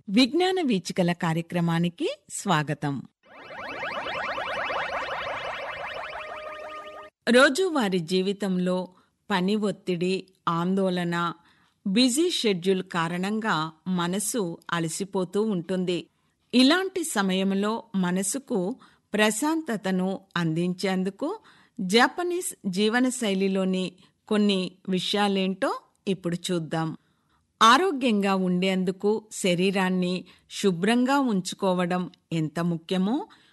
విజ్ఞాన వీచికల కార్యక్రమానికి స్వాగతం రోజువారీ జీవితంలో పని ఒత్తిడి ఆందోళన బిజీ షెడ్యూల్ కారణంగా మనసు అలసిపోతూ ఉంటుంది ఇలాంటి సమయంలో మనసుకు ప్రశాంతతను అందించేందుకు జపనీస్ జీవనశైలిలోని కొన్ని విషయాలేంటో ఇప్పుడు చూద్దాం ఆరోగ్యంగా ఉండేందుకు శరీరాన్ని శుభ్రంగా ఉంచుకోవడం ఎంత ముఖ్యమో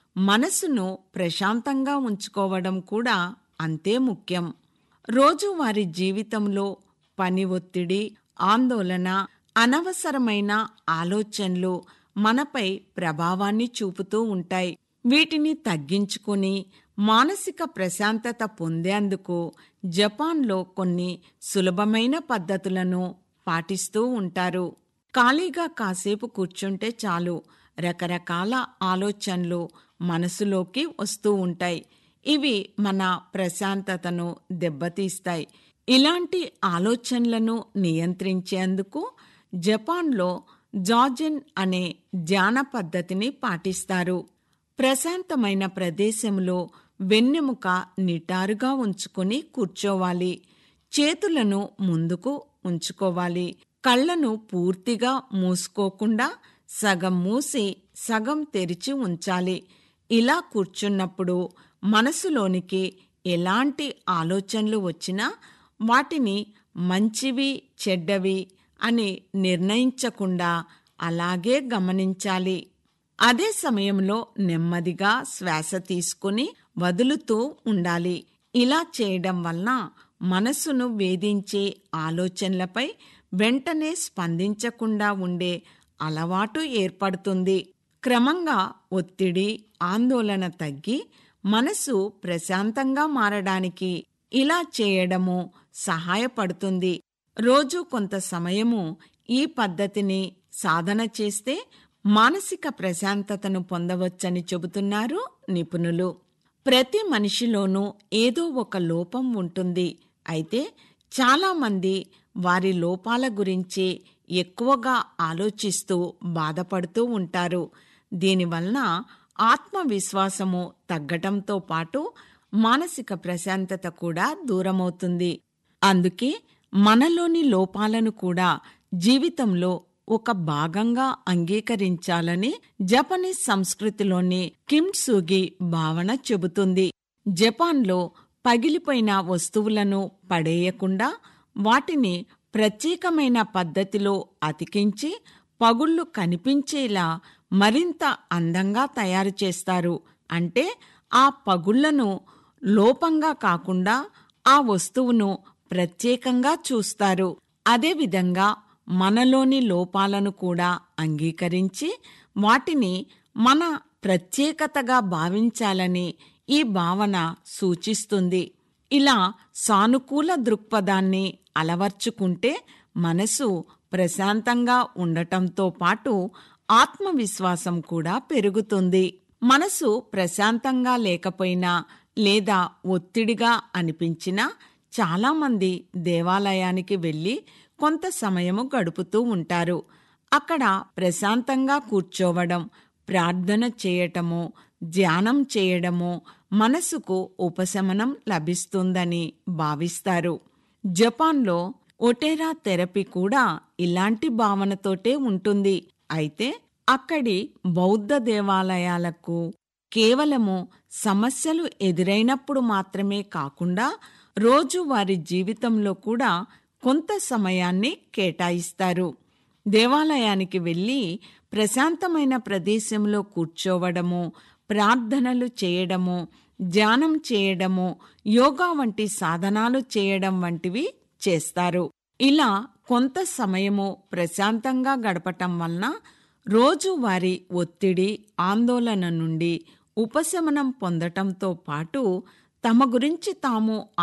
మనసును ప్రశాంతంగా ఉంచుకోవడం కూడా అంతే ముఖ్యం రోజువారీ జీవితంలో పని ఒత్తిడి ఆందోళన అనవసరమైన ఆలోచనలు మనపై ప్రభావాన్ని చూపుతూ ఉంటాయి వీటిని తగ్గించుకుని మానసిక ప్రశాంతత పొందేందుకు జపాన్లో కొన్ని సులభమైన పద్ధతులను పాటిస్తూ ఉంటారు ఖాళీగా కాసేపు కూర్చుంటే చాలు రకరకాల ఆలోచనలు మనసులోకి వస్తూ ఉంటాయి ఇవి మన ప్రశాంతతను దెబ్బతీస్తాయి ఇలాంటి ఆలోచనలను నియంత్రించేందుకు జపాన్లో జాజెన్ అనే ధ్యాన పద్ధతిని పాటిస్తారు ప్రశాంతమైన ప్రదేశంలో వెన్నెముక నిటారుగా ఉంచుకొని కూర్చోవాలి చేతులను ముందుకు ఉంచుకోవాలి కళ్ళను పూర్తిగా మూసుకోకుండా సగం మూసి సగం తెరిచి ఉంచాలి ఇలా కూర్చున్నప్పుడు మనసులోనికి ఎలాంటి ఆలోచనలు వచ్చినా వాటిని మంచివి చెడ్డవి అని నిర్ణయించకుండా అలాగే గమనించాలి అదే సమయంలో నెమ్మదిగా శ్వాస తీసుకుని వదులుతూ ఉండాలి ఇలా చేయడం వలన మనసును వేధించే ఆలోచనలపై వెంటనే స్పందించకుండా ఉండే అలవాటు ఏర్పడుతుంది క్రమంగా ఒత్తిడి ఆందోళన తగ్గి మనసు ప్రశాంతంగా మారడానికి ఇలా చేయడము సహాయపడుతుంది రోజు కొంత సమయము ఈ పద్ధతిని సాధన చేస్తే మానసిక ప్రశాంతతను పొందవచ్చని చెబుతున్నారు నిపుణులు ప్రతి మనిషిలోనూ ఏదో ఒక లోపం ఉంటుంది అయితే చాలామంది వారి లోపాల గురించి ఎక్కువగా ఆలోచిస్తూ బాధపడుతూ ఉంటారు దీనివలన ఆత్మవిశ్వాసము తగ్గటంతో పాటు మానసిక ప్రశాంతత కూడా దూరమవుతుంది అందుకే మనలోని లోపాలను కూడా జీవితంలో ఒక భాగంగా అంగీకరించాలని జపనీస్ సంస్కృతిలోని కిమ్సుగి భావన చెబుతుంది జపాన్లో పగిలిపోయిన వస్తువులను పడేయకుండా వాటిని ప్రత్యేకమైన పద్ధతిలో అతికించి పగుళ్ళు కనిపించేలా మరింత అందంగా తయారు చేస్తారు అంటే ఆ పగుళ్లను లోపంగా కాకుండా ఆ వస్తువును ప్రత్యేకంగా చూస్తారు అదేవిధంగా మనలోని లోపాలను కూడా అంగీకరించి వాటిని మన ప్రత్యేకతగా భావించాలని ఈ భావన సూచిస్తుంది ఇలా సానుకూల దృక్పథాన్ని అలవర్చుకుంటే మనసు ప్రశాంతంగా ఉండటంతో పాటు ఆత్మవిశ్వాసం కూడా పెరుగుతుంది మనసు ప్రశాంతంగా లేకపోయినా లేదా ఒత్తిడిగా అనిపించినా చాలామంది దేవాలయానికి వెళ్ళి కొంత సమయము గడుపుతూ ఉంటారు అక్కడ ప్రశాంతంగా కూర్చోవడం ప్రార్థన చేయటము ధ్యానం చేయడము మనసుకు ఉపశమనం లభిస్తుందని భావిస్తారు జపాన్లో ఒటేరా థెరపీ కూడా ఇలాంటి భావనతోటే ఉంటుంది అయితే అక్కడి బౌద్ధ దేవాలయాలకు కేవలము సమస్యలు ఎదురైనప్పుడు మాత్రమే కాకుండా రోజు వారి జీవితంలో కూడా కొంత సమయాన్ని కేటాయిస్తారు దేవాలయానికి వెళ్ళి ప్రశాంతమైన ప్రదేశంలో కూర్చోవడము ప్రార్థనలు చేయడము ధ్యానం చేయడము యోగా వంటి సాధనాలు చేయడం వంటివి చేస్తారు ఇలా కొంత సమయము ప్రశాంతంగా గడపటం వలన రోజువారీ ఒత్తిడి ఆందోళన నుండి ఉపశమనం పొందటంతో పాటు తమ గురించి తాము